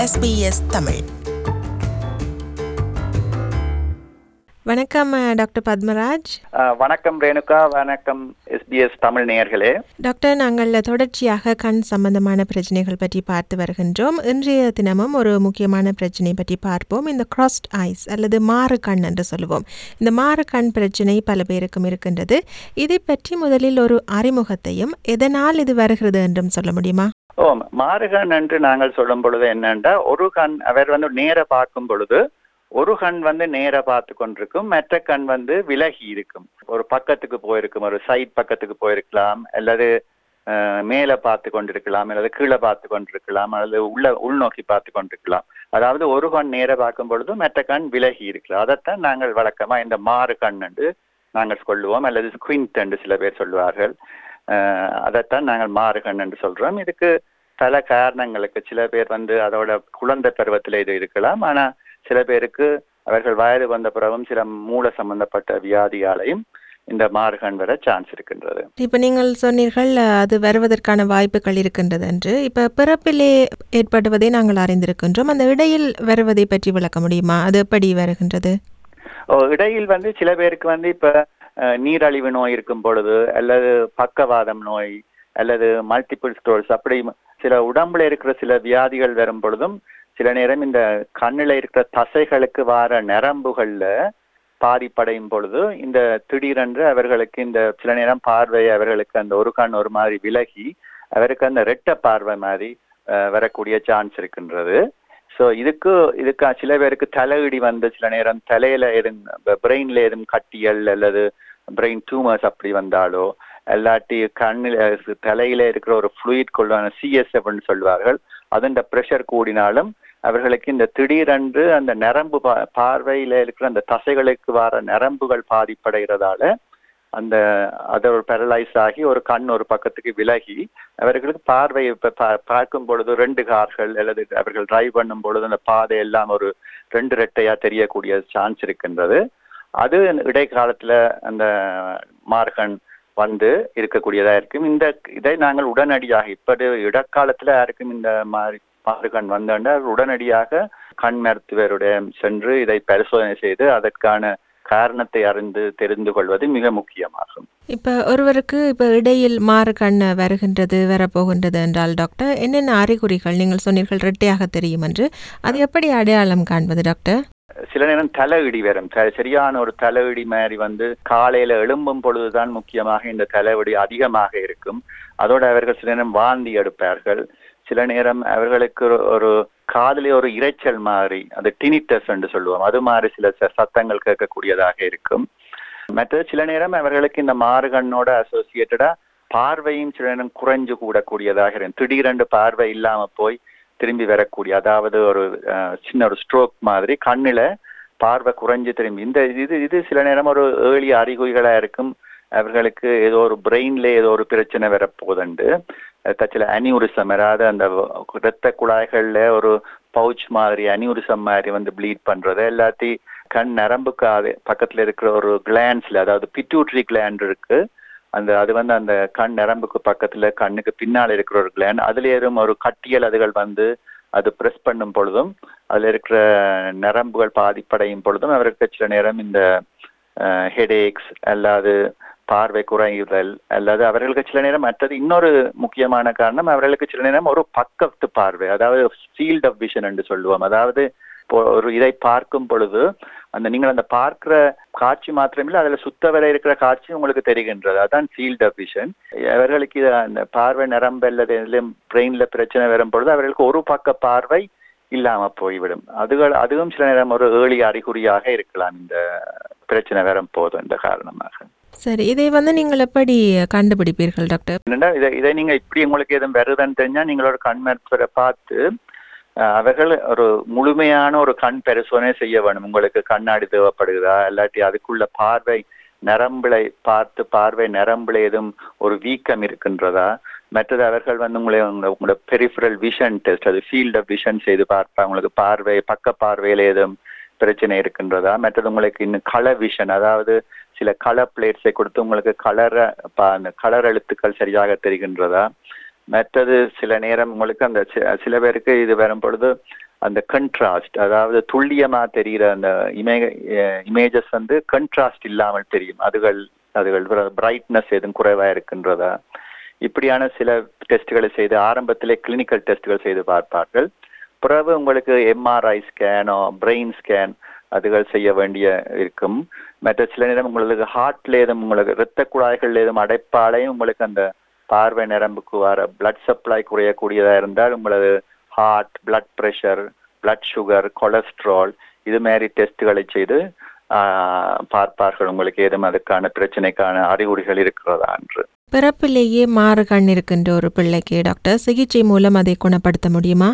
SBS Tamil வணக்கம் அஹ், doctor Padmaraj அஹ், வணக்கம் ரேணுகா வணக்கம் எஸ்பிஎஸ் தமிழ் நேயர்களே டாக்டர் நாங்கள் தொடர்ச்சியாக கண் சம்பந்தமான பிரச்சனைகள் பற்றி பார்த்து வருகின்றோம் இன்றைய தினமும் ஒரு முக்கியமான பிரச்சனை பற்றி பார்ப்போம் இந்த crossed ஐஸ் அல்லது மாறு கண் என்று சொல்லுவோம் இந்த மாறு கண் பிரச்சனை பல பேருக்கும் இருக்கின்றது இதை பற்றி முதலில் ஒரு அறிமுகத்தையும் எதனால் இது வருகிறது என்றும் சொல்ல முடியுமா ஓ மாறுகண் என்று நாங்கள் சொல்லும் பொழுது என்னன்னா ஒரு கண் அவர் வந்து நேர பார்க்கும் பொழுது ஒரு கண் வந்து நேர பார்த்து கொண்டிருக்கும் மற்ற கண் வந்து விலகி இருக்கும் ஒரு பக்கத்துக்கு போயிருக்கும் ஒரு சைட் பக்கத்துக்கு போயிருக்கலாம் அல்லது அஹ், மேலே பார்த்து கொண்டிருக்கலாம் அல்லது கீழே பார்த்து கொண்டிருக்கலாம் அல்லது உள்ள உள்நோக்கி பார்த்து கொண்டிருக்கலாம் அதாவது ஒரு கண் நேர பார்க்கும் பொழுது மற்ற கண் விலகி இருக்கலாம் அதைத்தான் நாங்கள் வழக்கமா இந்த மாறு கண் என்று நாங்கள் சொல்லுவோம் அல்லது ஸ்குவிண்ட் என்று சில பேர் சொல்லுவார்கள் அஹ், அதைத்தான் நாங்கள் மாறு கண் என்று சொல்றோம் இதுக்கு பல காரணங்களுக்கு சில பேர் வந்து அதோட குழந்தை பருவத்தில் இது இருக்கலாம் ஆனா சில பேருக்கு அவர்கள் வயது வந்த பிறகும் சில மூல சம்பந்தப்பட்ட வியாதியாலையும் இந்த மாறுகண் வர சான்ஸ் இருக்கின்றது இப்போ நீங்கள் சொன்னீர்கள் அஹ், அது வருவதற்கான வாய்ப்புகள் இருக்கின்றது என்று இப்போ பிறப்பிலே ஏற்படுவதை நாங்கள் அறிந்திருக்கின்றோம் அந்த இடையில் வருவதை பற்றி விளக்க முடியுமா அது எப்படி வருகின்றது ஓ, இடையில் வந்து சில பேருக்கு வந்து இப்ப அஹ், நீரழிவு நோய் இருக்கும் பொழுது அல்லது பக்கவாதம் நோய் அல்லது மல்டிபிள் ஸ்டோர்ஸ் அப்படி சில உடம்புல இருக்கிற சில வியாதிகள் வரும் பொழுதும் சில நேரம் இந்த கண்ணுல இருக்கிற தசைகளுக்கு வர நரம்புகள்ல பாதிப்படையும் பொழுது இந்த திடீரென்று அவர்களுக்கு இந்த சில நேரம் பார்வை அவர்களுக்கு அந்த ஒரு கண் ஒரு மாதிரி விலகி அவருக்கு அந்த ரெட்ட பார்வை மாதிரி அஹ், வரக்கூடிய சான்ஸ் இருக்கின்றது ஸோ இதுக்கு இதுக்கு சில பேருக்கு தலையிடி வந்து சில நேரம் தலையில எதுவும் பிரெயின்ல எதுவும் கட்டியல் அல்லது பிரெயின் டியூமர்ஸ் அப்படி வந்தாலோ இல்லாட்டி கண்ணில் தலையில இருக்கிற ஒரு ஃப்ளூயிட் கொள்ளான சிஎஸ்எஃப்னு சொல்வார்கள் அதன் ப்ரெஷர் கூடினாலும் அவர்களுக்கு இந்த திடீரென்று அந்த நரம்பு பா- பார்வையில இருக்கிற அந்த தசைகளுக்கு வர நரம்புகள் பாதிப்படைகிறதால அந்த அது ஒரு பெரலைஸ் ஆகி ஒரு கண் ஒரு பக்கத்துக்கு விலகி அவர்களுக்கு பார்வை இப்ப பா- பார்க்கும் பொழுது ரெண்டு கார்கள் அல்லது அவர்கள் டிரைவ் பண்ணும் பொழுது அந்த பாதை எல்லாம் ஒரு ரெண்டு ரெட்டையா தெரியக்கூடிய சான்ஸ் இருக்கின்றது அது இடைக்காலத்துல அந்த மார்கன் வந்து இருக்கக்கூடியதா இருக்கும் இந்த இதை நாங்கள் உடனடியாக இப்படி இடைக்காலத்துல யாருக்கும் இந்த மாதிரி மாறுகண் வந்தாண்டா உடனடியாக கண் மருத்துவருடைய சென்று இதை பரிசோதனை செய்து அதற்கான காரணத்தை அறிந்து தெரிந்து கொள்வது மிக முக்கியமாகும் இப்போ ஒருவருக்கு இப்போ இடையில் மாறு கண் வருகின்றது வரப்போகின்றது என்றால் டாக்டர் என்னென்ன அறிகுறிகள் நீங்கள் சொன்னீர்கள் இரட்டையாக தெரியும் என்று அது எப்படி அடையாளம் காண்பது டாக்டர் சில நேரம் தலையிடி வரும் த- சரியான ஒரு தலையிடி மாதிரி வந்து காலையில எழும்பும் பொழுதுதான் முக்கியமாக இந்த தலைவலி அதிகமாக இருக்கும் அதோட அவர்கள் சில நேரம் வாந்தி எடுப்பார்கள் சில நேரம் அவர்களுக்கு ஒரு- ஒரு காதிலே ஒரு இரைச்சல் மாதிரி அது டினிட்டஸ் என்று சொல்லுவோம் அது மாதிரி சில ச- சத்தங்கள் கேட்கக்கூடியதாக இருக்கும் மற்றது சில நேரம் அவர்களுக்கு இந்த மாறுகண்ணோட அசோசியேட்டடா பார்வையும் சில நேரம் குறைஞ்சு கூடக்கூடியதாக இருக்கும் திடீரென்று பார்வை இல்லாம போய் திரும்பி வரக்கூடிய அதாவது ஒரு அஹ், சின்ன ஒரு ஸ்ட்ரோக் மாதிரி கண்ணுல பார்வை குறைஞ்சு திரும்பி இந்த இது இது சில நேரம் ஒரு ஏர்லி அறிகுறிகளா இருக்கும் அவர்களுக்கு ஏதோ ஒரு பிரெயின்ல ஏதோ ஒரு பிரச்சனை வரப்போகுதுண்டு தச்சில அனியூரிசம் அதாவது அந்த இரத்த குழாய்கள்ல ஒரு பவுச் மாதிரி அனியூரிசம் மாதிரி வந்து ப்ளீட் பண்றது எல்லாத்தையும் கண் நரம்புக்கு அது பக்கத்துல இருக்கிற ஒரு கிளான்ஸ்ல அதாவது பிட்யூட்ரி கிளாண்ட் இருக்கு அந்த அது வந்து அந்த கண் நரம்புக்கு பக்கத்துல கண்ணுக்கு பின்னால் இருக்கிற ஒரு கிளாண்ட் அதுல ஏறும் ஒரு கட்டியல் அதுகள் வந்து அது பிரஸ் பண்ணும் பொழுதும் அதுல இருக்கிற நரம்புகள் பாதிப்படையும் பொழுதும் அவருக்கு சில நேரம் இந்த ஹெடேக்ஸ் அல்லாது பார்வை குறையுதல் அல்லது அவர்களுக்கு சில நேரம் மற்றது இன்னொரு முக்கியமான காரணம் அவர்களுக்கு சில நேரம் ஒரு பக்கத்து பார்வை அதாவது ஃபீல்ட் ஆஃப் விஷன் என்று சொல்லுவோம் அதாவது இப்போ ஒரு இதை பார்க்கும் பொழுது அந்த நீங்கள் அந்த பார்க்கிற காட்சி மாத்திரமில்லை அதுல சுத்த வரை இருக்கிற காட்சி உங்களுக்கு தெரிகின்றது அதான் ஃபீல்ட் ஆஃப் விஷன் அவர்களுக்கு இது அந்த பார்வை நரம்பு அல்லது எதுலயும் பிரெயின்ல பிரச்சனை வரும் பொழுது அவர்களுக்கு ஒரு பக்க பார்வை இல்லாம போய்விடும் அதுகள் அதுவும் சில நேரம் ஒரு ஏழி அறிகுறியாக இருக்கலாம் இந்த பிரச்சனை வரும் போது இந்த காரணமாக சரி இதை வந்து நீங்கள் எப்படி கண்டுபிடிப்பீர்கள் டாக்டர் என்னடா இதை இதை நீங்க இப்படி உங்களுக்கு எதுவும் வருதுன்னு தெரிஞ்சா நீங்களோட கண் மருத்துவரை பார்த்து அஹ், அவர்கள் ஒரு முழுமையான ஒரு கண் பரிசோதனை செய்ய வேணும் உங்களுக்கு கண்ணாடி தேவைப்படுகிறதா இல்லாட்டி அதுக்குள்ள பார்வை நரம்புலை பார்த்து பார்வை நரம்புல எதுவும் ஒரு வீக்கம் இருக்கின்றதா மற்றது அவர்கள் வந்து உங்களை உங்க- உங்களோட பெரிஃபரல் விஷன் டெஸ்ட் அது ஃபீல்ட் ஆஃப் விஷன் செய்து பார்ப்பாங்க உங்களுக்கு பார்வை பக்க பார்வையில எதுவும் பிரச்சனை இருக்கின்றதா மற்றது உங்களுக்கு இன்னும் கலர் விஷன் அதாவது சில கலர் பிளேட்ஸை கொடுத்து உங்களுக்கு கலர அந்த கலர் எழுத்துக்கள் சரியாக தெரிகின்றதா மற்றது சில நேரம் உங்களுக்கு அந்த சி- சில பேருக்கு இது வரும் பொழுது அந்த கண்ட்ராஸ்ட் அதாவது துல்லியமா தெரிகிற அந்த இமே இமேஜஸ் வந்து கண்ட்ராஸ்ட் இல்லாமல் தெரியும் அதுகள் அதுகள் பிரைட்னஸ் எதுவும் குறைவா இருக்கின்றதா இப்படியான சில டெஸ்ட்களை செய்து ஆரம்பத்திலே கிளினிக்கல் டெஸ்ட்கள் செய்து பார்ப்பார்கள் பிறகு உங்களுக்கு எம்ஆர்ஐ ஸ்கேனோ பிரெயின் ஸ்கேன் அதுகள் செய்ய வேண்டிய இருக்கும் மற்ற சில நேரம் உங்களுக்கு ஹார்ட்ல ஏதும் உங்களுக்கு இரத்த குழாய்கள் ஏதும் அடைப்பாலையும் உங்களுக்கு அந்த பார்வை நரம்புக்கு வர பிளட் சப்ளை குறையக்கூடியதா இருந்தால் உங்களது heart blood pressure blood sugar cholesterol இது மாதிரி டெஸ்ட்களை செய்து பார்ப்பார்கள் உங்களுக்கு ஏதும் அதுக்கான பிரச்சனைக்கான அறிகுறிகள் இருக்கிறதா என்று பிறப்பிலேயே மாறுகண் இருக்கின்ற ஒரு பிள்ளைக்கு டாக்டர் சிகிச்சை மூலம் அதை குணப்படுத்த முடியுமா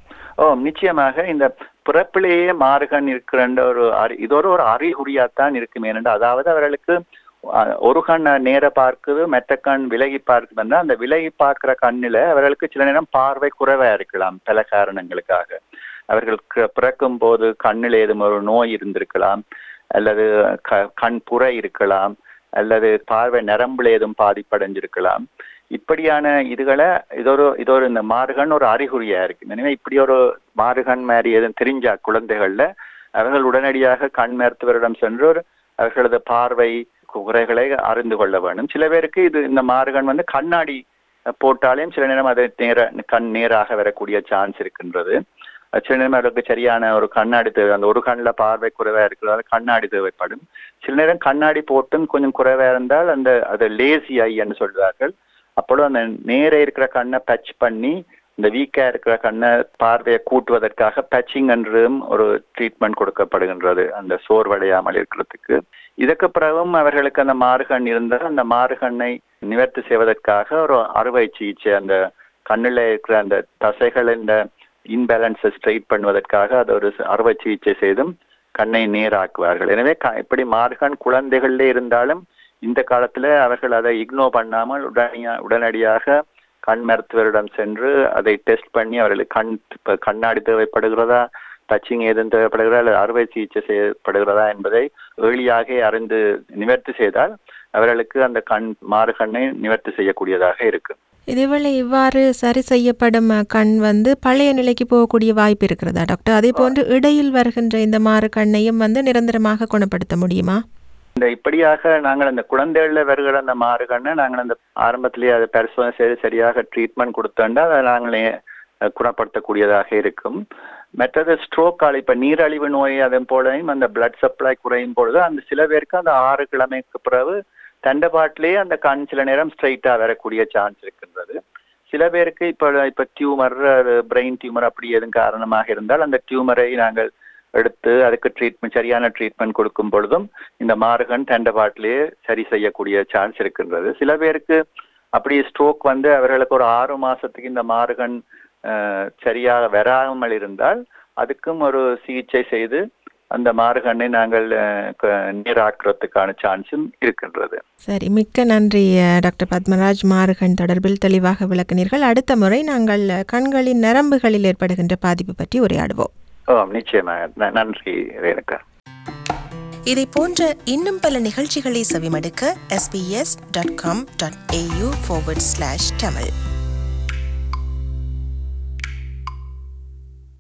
ஓ நிச்சயமாக இந்த பிறப்பிலேயே மாறுகண் இருக்கிற ஒரு அறி இதோட ஒரு அறிகுறியாத்தான் இருக்கும் ஏனென்றால் அதாவது அவர்களுக்கு ஒரு கண் நேர பார்க்குது மெத்த கண் விலகி பார்க்குதுன்னா அந்த விலகி பார்க்கிற கண்ணில் அவர்களுக்கு சில நேரம் பார்வை குறைவா இருக்கலாம் பல காரணங்களுக்காக அவர்களுக்கு பிறக்கும் போது கண்ணில் ஏதும் ஒரு நோய் இருந்திருக்கலாம் அல்லது கண் புற இருக்கலாம் அல்லது பார்வை நரம்புல ஏதும் பாதிப்படைஞ்சிருக்கலாம் இப்படியான இதுகளை இதொரு இதொரு இந்த மாறுகண் ஒரு அறிகுறியா இருக்கு எனவே இப்படி ஒரு மாறுகண் மாதிரி எதுவும் தெரிஞ்சா குழந்தைகள்ல அவர்கள் உடனடியாக கண் மருத்துவரிடம் சென்று ஒரு அவர்களது பார்வை குறைகளை அறிந்து கொள்ள வேண்டும் சில பேருக்கு இது இந்த மாறுகண் வந்து கண்ணாடி போட்டாலையும் சில நேரம் அது நேர கண் நேராக வரக்கூடிய சான்ஸ் இருக்கின்றது சில நேரம் அவருக்கு சரியான ஒரு கண்ணாடி தேவை அந்த ஒரு கண்ணில் பார்வை குறைவா இருக்கிறதால கண்ணாடி தேவைப்படும் சில நேரம் கண்ணாடி போட்டும் கொஞ்சம் குறைவா இருந்தால் அந்த அது லேசி ஐ என்று சொல்வார்கள் அப்பொழுது அந்த நேர இருக்கிற கண்ணை டச் பண்ணி இந்த வீக்கா இருக்கிற கண்ணை பார்வையை கூட்டுவதற்காக பச்சிங் என்றும் ஒரு ட்ரீட்மெண்ட் கொடுக்கப்படுகின்றது அந்த சோர்வடையாமல் இருக்கிறதுக்கு இதுக்கு பிறகும் அவர்களுக்கு அந்த மாறுகண் இருந்தால் அந்த மாறுகண்ணை நிவர்த்தி செய்வதற்காக ஒரு அறுவை சிகிச்சை அந்த கண்ணில் இருக்கிற அந்த தசைகள் இந்த இன்பேலன்ஸை ஸ்ட்ரைட் பண்ணுவதற்காக அது ஒரு அறுவை சிகிச்சை செய்தும் கண்ணை நேராக்குவார்கள் எனவே இப்படி மாறுகண் குழந்தைகளிலே இருந்தாலும் இந்த காலத்துல அவர்கள் அதை இக்னோ பண்ணாமல் உடனடியா உடனடியாக கண் மருத்துவரிடம் சென்று அதை டெஸ்ட் பண்ணி அவர்களுக்கு கண் கண்ணாடி தேவைப்படுகிறதா டச்சிங் ஏதும் தேவைப்படுகிறதா அல்லது அறுவை சிகிச்சை செய்யப்படுகிறதா என்பதை ஏழியாக அறிந்து நிவர்த்தி செய்தால் அவர்களுக்கு அந்த கண் மாறு கண்ணை நிவர்த்தி செய்யக்கூடியதாக இருக்கு இதேவேளை இவ்வாறு சரி செய்யப்படும் கண் வந்து பழைய நிலைக்கு போகக்கூடிய வாய்ப்பு இருக்கிறதா டாக்டர் அதே போன்று இடையில் வருகின்ற இந்த மாறு கண்ணையும் வந்து நிரந்தரமாக குணப்படுத்த முடியுமா இந்த இப்படியாக நாங்கள் அந்த குழந்தைகள்ல வருகிற அந்த மாறுகண்ணை நாங்கள் அந்த ஆரம்பத்திலேயே அதை பரிசோதனை செய்து சரியாக ட்ரீட்மெண்ட் கொடுத்தோண்டா அதை நாங்களே குணப்படுத்தக்கூடியதாக இருக்கும் மற்றது ஸ்ட்ரோக்கால் இப்ப நீரழிவு நோய் அதன் போலையும் அந்த பிளட் சப்ளை குறையும் பொழுது அந்த சில பேருக்கு அந்த ஆறு கிழமைக்கு பிறகு தண்டபாட்டிலேயே அந்த கண் சில நேரம் ஸ்ட்ரைட்டா வரக்கூடிய சான்ஸ் இருக்கின்றது சில பேருக்கு இப்போ இப்போ டியூமர் பிரெயின் டியூமர் அப்படி எதுவும் காரணமாக இருந்தால் அந்த டியூமரை நாங்கள் எடுத்து அதுக்கு ட்ரீட்மெண்ட் சரியான ட்ரீட்மெண்ட் கொடுக்கும் பொழுதும் இந்த மாறுகண் தண்டபாட்டிலேயே சரி செய்யக்கூடிய சான்ஸ் இருக்கின்றது சில பேருக்கு அப்படி ஸ்ட்ரோக் வந்து அவர்களுக்கு ஒரு ஆறு மாசத்துக்கு இந்த மாறுகண் சரியாக வராமல் இருந்தால் அதுக்கும் ஒரு சிகிச்சை செய்து அந்த மாறுகண்ணை நாங்கள் நீராக்குறதுக்கான சான்ஸும் இருக்கின்றது சரி மிக்க நன்றி டாக்டர் பத்மராஜ் மாறுகண் தொடர்பில் தெளிவாக விளக்கினீர்கள் அடுத்த முறை நாங்கள் கண்களின் நரம்புகளில் ஏற்படுகின்ற பாதிப்பு பற்றி உரையாடுவோம் ஓ நிச்சயமாக நன்றி ரேணுகா இதை போன்ற இன்னும் பல நிகழ்ச்சிகளை செவிமடுக்க sbs.com.au forward slash tamil